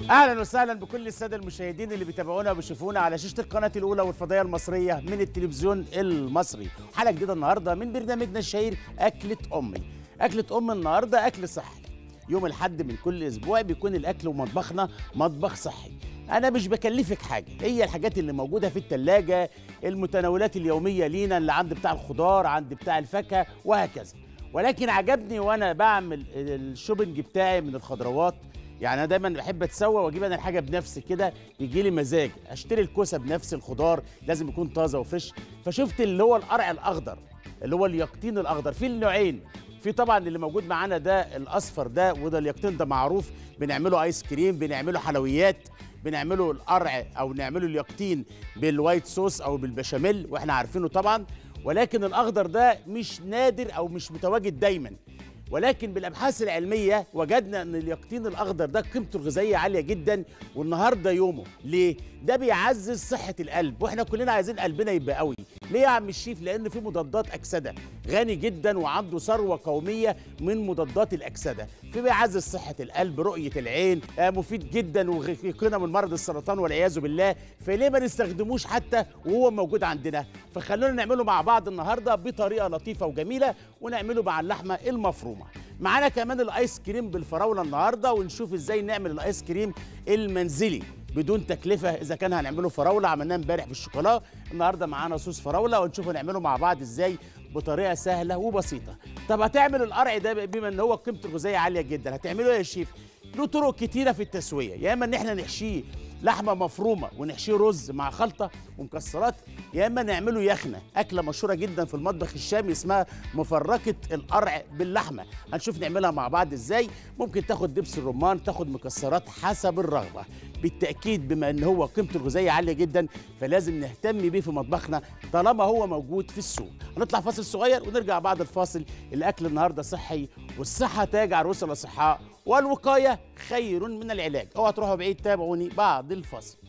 اهلا وسهلا بكل الساده المشاهدين اللي بيتابعونا وبيشوفونا على شاشه القناه الاولى والفضائيه المصريه من التلفزيون المصري حلقه جديده النهارده من برنامجنا الشهير اكله امي اكله ام النهارده اكل صحي يوم الحد من كل اسبوع بيكون الاكل ومطبخنا مطبخ صحي انا مش بكلفك حاجه هي الحاجات اللي موجوده في الثلاجه المتناولات اليوميه لينا اللي عند بتاع الخضار عند بتاع الفاكهه وهكذا ولكن عجبني وانا بعمل الشوبنج بتاعي من الخضروات يعني انا دايما بحب اتسوى واجيب انا الحاجه بنفسي كده يجي لي مزاج اشتري الكوسه بنفسي الخضار لازم يكون طازه وفريش فشفت اللي هو القرع الاخضر اللي هو اليقطين الاخضر في النوعين في طبعا اللي موجود معانا ده الاصفر ده وده اليقطين ده معروف بنعمله ايس كريم بنعمله حلويات بنعمله القرع او نعمله اليقطين بالوايت صوص او بالبشاميل واحنا عارفينه طبعا ولكن الاخضر ده مش نادر او مش متواجد دايما ولكن بالابحاث العلميه وجدنا ان اليقطين الاخضر ده قيمته الغذائيه عاليه جدا والنهارده يومه ليه ده بيعزز صحه القلب واحنا كلنا عايزين قلبنا يبقى قوي ليه يا عم الشيف لان في مضادات اكسده غني جدا وعنده ثروه قوميه من مضادات الاكسده في بيعزز صحه القلب رؤيه العين آه مفيد جدا ويقينا من مرض السرطان والعياذ بالله فليه ما نستخدموش حتى وهو موجود عندنا فخلونا نعمله مع بعض النهارده بطريقه لطيفه وجميله ونعمله مع اللحمه المفرومه معانا كمان الايس كريم بالفراوله النهارده ونشوف ازاي نعمل الايس كريم المنزلي بدون تكلفه اذا كان هنعمله فراوله عملناه امبارح بالشوكولاته النهارده معانا صوص فراوله ونشوف هنعمله مع بعض ازاي بطريقه سهله وبسيطه طب هتعمل القرع ده بما ان هو قيمته الغذائيه عاليه جدا هتعمله ايه يا شيف له طرق كتيره في التسويه يا اما ان احنا نحشيه لحمه مفرومه ونحشيه رز مع خلطه ومكسرات يا اما نعمله يخنه اكله مشهوره جدا في المطبخ الشامي اسمها مفركه القرع باللحمه هنشوف نعملها مع بعض ازاي ممكن تاخد دبس الرمان تاخد مكسرات حسب الرغبه بالتاكيد بما ان هو قيمته الغذائيه عاليه جدا فلازم نهتم بيه في مطبخنا طالما هو موجود في السوق هنطلع فاصل صغير ونرجع بعد الفاصل الاكل النهارده صحي والصحه تاج عروس الاصحاء والوقايه خير من العلاج اوعى تروحوا بعيد تابعوني بعد الفاصل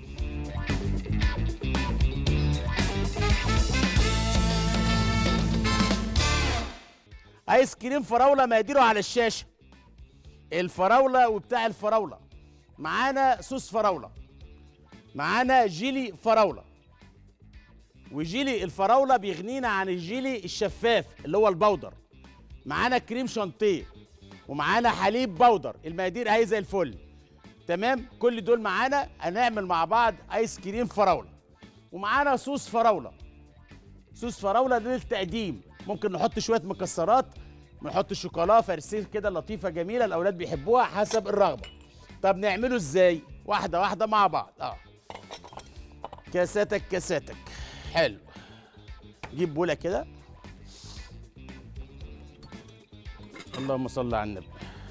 ايس كريم فراوله مقاديره على الشاشه الفراوله وبتاع الفراوله معانا صوص فراوله معانا جيلي فراوله وجيلي الفراوله بيغنينا عن الجيلي الشفاف اللي هو البودر معانا كريم شانتيه ومعانا حليب بودر المقادير اهي زي الفل تمام كل دول معانا هنعمل مع بعض ايس كريم فراوله ومعانا صوص فراوله صوص فراوله للتقديم ممكن نحط شويه مكسرات نحط شوكولاته فرسيل كده لطيفه جميله الاولاد بيحبوها حسب الرغبه طب نعمله ازاي واحده واحده مع بعض اه كاساتك كاساتك حلو جيب بوله كده اللهم صل على النبي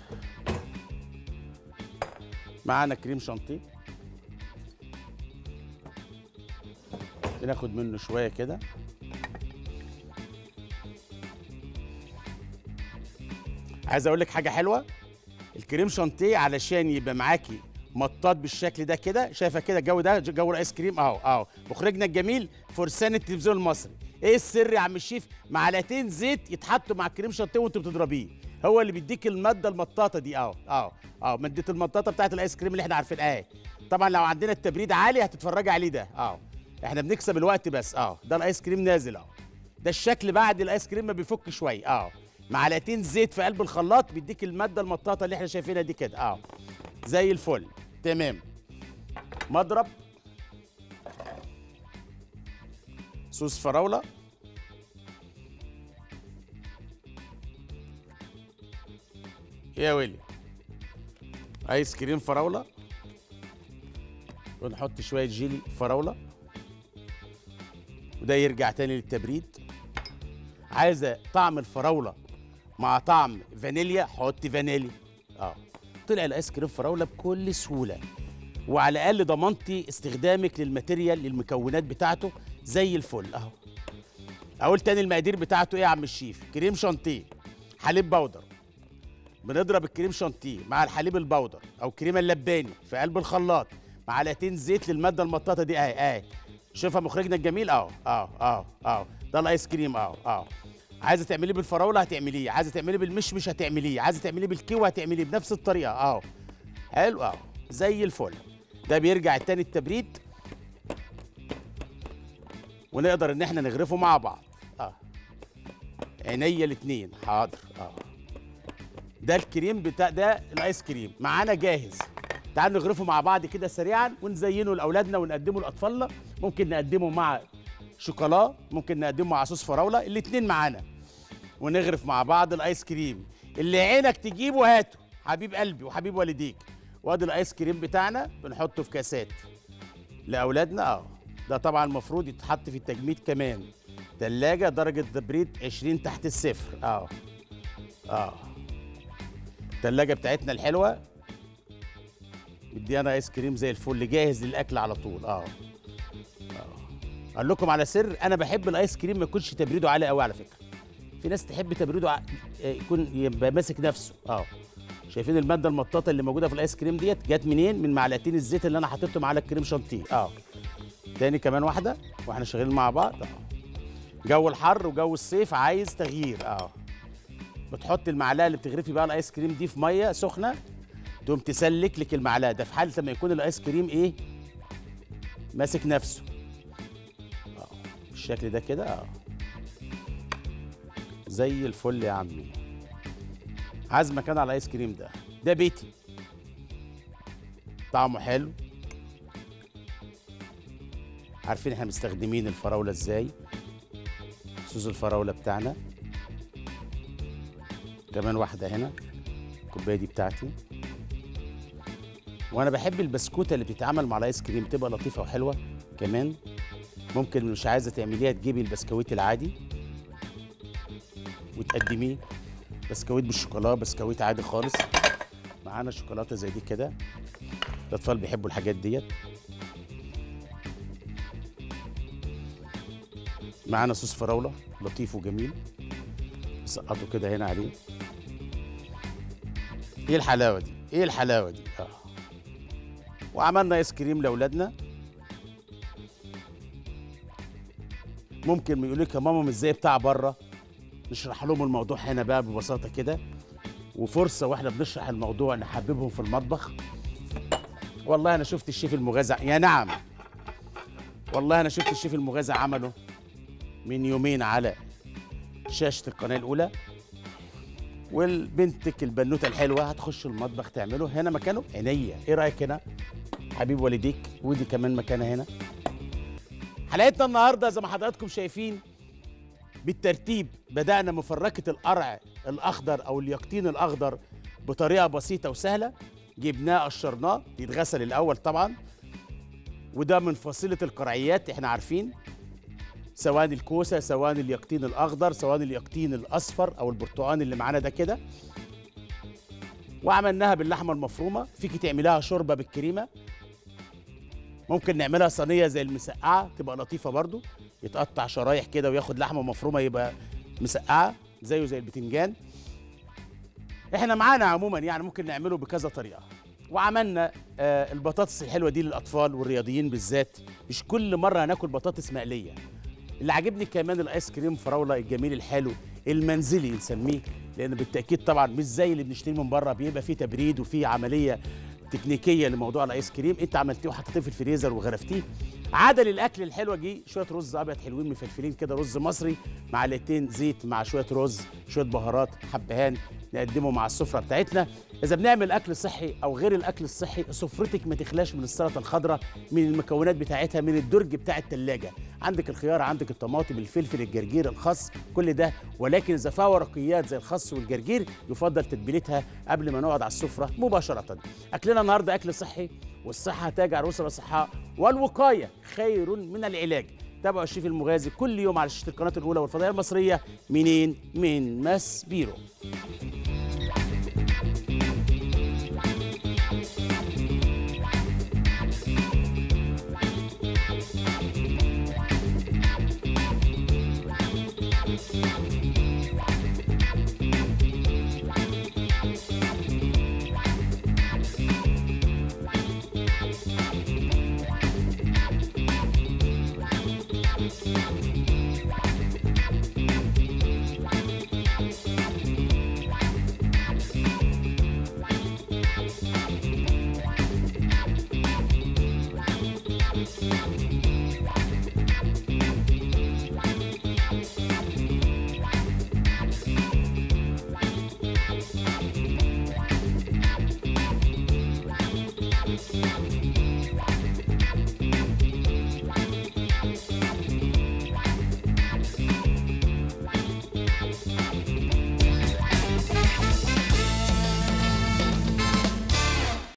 معانا كريم شانتيه بناخد منه شويه كده عايز اقول لك حاجه حلوه الكريم شانتيه علشان يبقى معاكي مطاط بالشكل ده كده شايفه كده الجو ده جو الايس كريم اهو اهو مخرجنا الجميل فرسان التلفزيون المصري ايه السر يا عم الشيف معلقتين زيت يتحطوا مع الكريم شانتيه وانت بتضربيه هو اللي بيديك الماده المطاطه دي اهو اهو اهو ماده المطاطه بتاعت الايس كريم اللي احنا عارفينها اهي طبعا لو عندنا التبريد عالي هتتفرجي عليه ده اهو احنا بنكسب الوقت بس اهو ده الايس كريم نازل اهو ده الشكل بعد الايس كريم ما بيفك شويه اهو معلقتين زيت في قلب الخلاط بيديك الماده المطاطه اللي احنا شايفينها دي كده اهو زي الفل تمام مضرب صوص فراوله يا ويلي ايس كريم فراوله ونحط شويه جيلي فراوله وده يرجع تاني للتبريد عايزه طعم الفراوله مع طعم فانيليا حط فانيليا اه طلع الايس كريم فراوله بكل سهوله وعلى الاقل ضمنتي استخدامك للماتيريال للمكونات بتاعته زي الفل اهو اقول تاني المقادير بتاعته ايه يا عم الشيف كريم شانتيه حليب بودر بنضرب الكريم شانتيه مع الحليب البودر او كريمه اللباني في قلب الخلاط معلقتين زيت للماده المطاطه دي اهي اهي شوفها مخرجنا الجميل اهو اهو اهو اهو ده الايس كريم اهو اهو عايزه تعمليه بالفراوله هتعمليه عايزه تعمليه بالمشمش هتعمليه عايزه تعمليه بالكيوه هتعمليه بنفس الطريقه اهو حلو اهو زي الفل ده بيرجع التاني التبريد ونقدر ان احنا نغرفه مع بعض اه عينيا الاتنين حاضر اه ده الكريم بتاع ده الايس كريم معانا جاهز تعالوا نغرفه مع بعض كده سريعا ونزينه لاولادنا ونقدمه لاطفالنا ممكن نقدمه مع شوكولا ممكن نقدمه مع صوص فراوله الاتنين معانا ونغرف مع بعض الايس كريم اللي عينك تجيبه هاته حبيب قلبي وحبيب والديك وادي الايس كريم بتاعنا بنحطه في كاسات لاولادنا اه ده طبعا المفروض يتحط في التجميد كمان تلاجة درجة تبريد 20 تحت الصفر اه اه التلاجة بتاعتنا الحلوة مديانا ايس كريم زي الفل جاهز للاكل على طول اه اقول لكم على سر انا بحب الايس كريم ما يكونش تبريده عالي قوي على فكره في ناس تحب تبريده ع... يكون يبقى ماسك نفسه اه شايفين الماده المطاطه اللي موجوده في الايس كريم ديت جت منين من معلقتين الزيت اللي انا حطيتهم على الكريم شانتيه اه تاني كمان واحده واحنا شغالين مع بعض اه جو الحر وجو الصيف عايز تغيير اه بتحط المعلقه اللي بتغرفي بقى الايس كريم دي في ميه سخنه تقوم تسلك لك المعلقه ده في حاله لما يكون الايس كريم ايه ماسك نفسه اه بالشكل ده كده اه زي الفل يا عمي عازمك كان على الايس كريم ده ده بيتي طعمه حلو عارفين احنا مستخدمين الفراوله ازاي صوص الفراوله بتاعنا كمان واحده هنا الكوبايه دي بتاعتي وانا بحب البسكوته اللي بتتعمل مع الايس كريم تبقى لطيفه وحلوه كمان ممكن مش عايزه تعمليها تجيبي البسكويت العادي وتقدميه بسكويت بالشوكولاته بسكويت عادي خالص معانا شوكولاته زي دي كده الاطفال بيحبوا الحاجات ديت معانا صوص فراوله لطيف وجميل نسقطه كده هنا عليه ايه الحلاوه دي ايه الحلاوه دي اه وعملنا ايس كريم لاولادنا ممكن يقول لك يا ماما مش زي بتاع بره نشرح لهم الموضوع هنا بقى ببساطه كده وفرصه واحنا بنشرح الموضوع نحببهم في المطبخ والله انا شفت الشيف المغازى يا نعم والله انا شفت الشيف المغازى عمله من يومين على شاشه القناه الاولى والبنتك البنوته الحلوه هتخش المطبخ تعمله هنا مكانه عينيا ايه رايك هنا حبيب والديك ودي كمان مكانها هنا حلقتنا النهارده زي ما حضراتكم شايفين بالترتيب بدأنا مفركة القرع الأخضر أو اليقطين الأخضر بطريقة بسيطة وسهلة جبناه قشرناه يتغسل الأول طبعا وده من فصيلة القرعيات احنا عارفين سواء الكوسة سواء اليقطين الأخضر سواء اليقطين الأصفر أو البرتقاني اللي معانا ده كده وعملناها باللحمة المفرومة فيكي تعملها شوربة بالكريمة ممكن نعملها صينية زي المسقعة تبقى لطيفة برضو يتقطع شرايح كده وياخد لحمة مفرومة يبقى مسقعة زيه زي البتنجان احنا معانا عموما يعني ممكن نعمله بكذا طريقة وعملنا آه البطاطس الحلوة دي للأطفال والرياضيين بالذات مش كل مرة هناكل بطاطس مقلية اللي عاجبني كمان الايس كريم فراوله الجميل الحلو المنزلي نسميه لان بالتاكيد طبعا مش زي اللي بنشتريه من بره بيبقى فيه تبريد وفيه عمليه تكنيكيه لموضوع الايس كريم انت عملتيه وحطيتيه في الفريزر وغرفتيه عاده للاكل الحلوه دي شويه رز ابيض حلوين مفلفلين كده رز مصري معلقتين زيت مع شويه رز شويه بهارات حبهان نقدمه مع السفره بتاعتنا اذا بنعمل اكل صحي او غير الاكل الصحي سفرتك ما تخلاش من السلطه الخضراء من المكونات بتاعتها من الدرج بتاع التلاجة عندك الخيار عندك الطماطم الفلفل الجرجير الخس كل ده ولكن اذا فيها ورقيات زي الخس والجرجير يفضل تتبيلتها قبل ما نقعد على السفره مباشره اكلنا النهارده اكل صحي والصحه تاج على الاسره صحاء والوقايه خير من العلاج تابعوا الشيف المغازي كل يوم على شاشه القناه الاولى والفضائيه المصريه منين من ماس بيرو